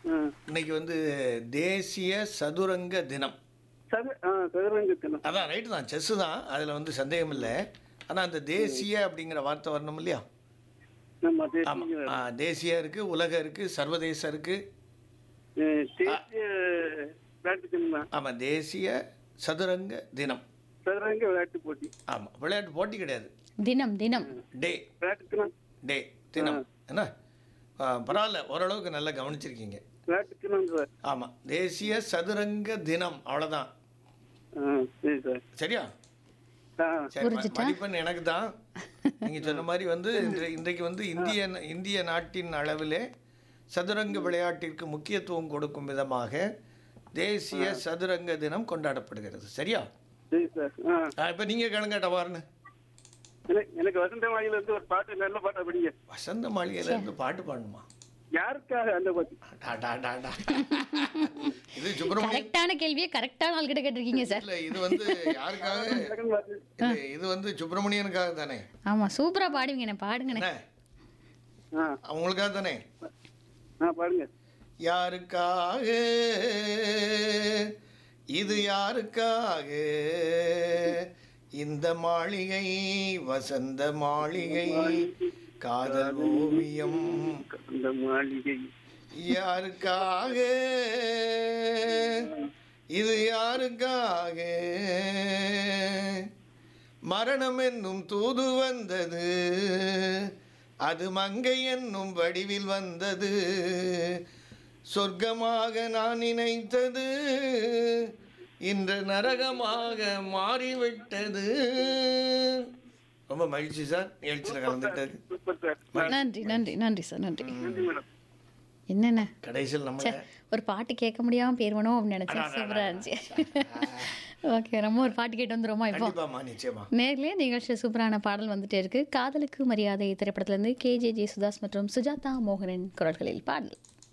ஆ. இன்னைக்கு வந்து தேசிய சதுரங்க தினம் சது ஆ சதுரங்க தினம் அதான் ரைட்டு தான் செஸ்ஸு தான் அதில் வந்து சந்தேகம் இல்லை ஆனால் அந்த தேசிய அப்படிங்கிற வார்த்தை வரணும் இல்லையா நம்ம ஆமாம் தேசிய தேசிய இருக்குது உலகம் இருக்குது சர்வதேசம் இருக்குது அஹ், தேசிய விளையாட்டு தினம் தான் ஆமாம் தேசிய சதுரங்க தினம் சதுரங்க விளையாட்டு போட்டி ஆமாம் விளையாட்டு போட்டி கிடையாது தினம் தினம் டே விளையாட்டு தினம் டே தினம் என்ன ஆ, பரவாயில்ல ஓரளவுக்கு நல்லா கவனிச்சிருக்கீங்க விளையாட்டு தினம் சார் ஆமாம் தேசிய சதுரங்க தினம் அவ்வளோதான் ஆ சரி சார் சரியா ஆ சரி ம- புரிஞ்சுட்டா? மதிப்பெண் எனக்கு தான் நீங்கள் சொன்ன மாதிரி வந்து இன்று இன்றைக்கு வந்து இந்திய இந்திய நாட்டின் அளவிலே சதுரங்க விளையாட்டிற்கு முக்கியத்துவம் கொடுக்கும் விதமாக தேசிய சதுரங்க தினம் கொண்டாடப்படுகிறது சரியா சரி சார் ஆ இப்போ நீங்கள் கேளுங்க டவார்னு எனக்கு எனக்கு வசந்த மாளிகையில இருந்து ஒரு பாட்டு நல்ல பாட்டா படிங்க வசந்த மாளிகையிலேருந்து பாட்டு பாடணுமா யாருக்காக அந்த பாட்டு டா, டா, டா, டா. இது சுப்பிரமணியம் கரெக்டான கேள்வியை கரெக்டான ஆள் கிட்ட கேட்டிருக்கீங்க சார் இல்லை இது வந்து யாருக்காக செகண்ட் பாட்டு இது இது வந்து சுப்பிரமணியனுக்காக தானே ஆமா சூப்பரா பாடுவீங்கண்ணே பாடுங்கண்ணே என்ன ஆ அவங்களுக்காக தானே ஆ பாடுங்க யாருக்காக இது யாருக்காக இந்த மாளிகை வசந்த மாளிகை காதல் ஓவியம் அந்த மாளிகை யாருக்காக இது யாருக்காக மரணம் என்னும் தூது வந்தது அது மங்கை என்னும் வடிவில் வந்தது சொர்க்கமாக நான் நினைத்தது இன்று நரகமாக மாறிவிட்டது ரொம்ப மகிழ்ச்சி சார் நிகழ்ச்சியில் கலந்துட்டது சூப்பர் சார் நன்றி நன்றி நன்றி சார் நன்றி நன்றி மேடம் என்னென்ன கடைசியில் ச்சே, நம்ம ஒரு பாட்டு கேட்க முடியாம போயிருவனோ அப்படின்னு நினைச்சேன் சூப்பரா இருந்துச்சு ஓகே ரொம்ப ஒரு பாட்டு கேட்டு வந்துருமா இப்போ கண்டிப்பாம்மா நிச்சயமா நேர்லயே நிகழ்ச்சி சூப்பரான பாடல் வந்துட்டே இருக்கு காதலுக்கு மரியாதை திரைப்படத்திலிருந்து கே ஜே ஜே சுதாஸ் மற்றும் சுஜாதா மோகனின் குரல்களில் பாடல்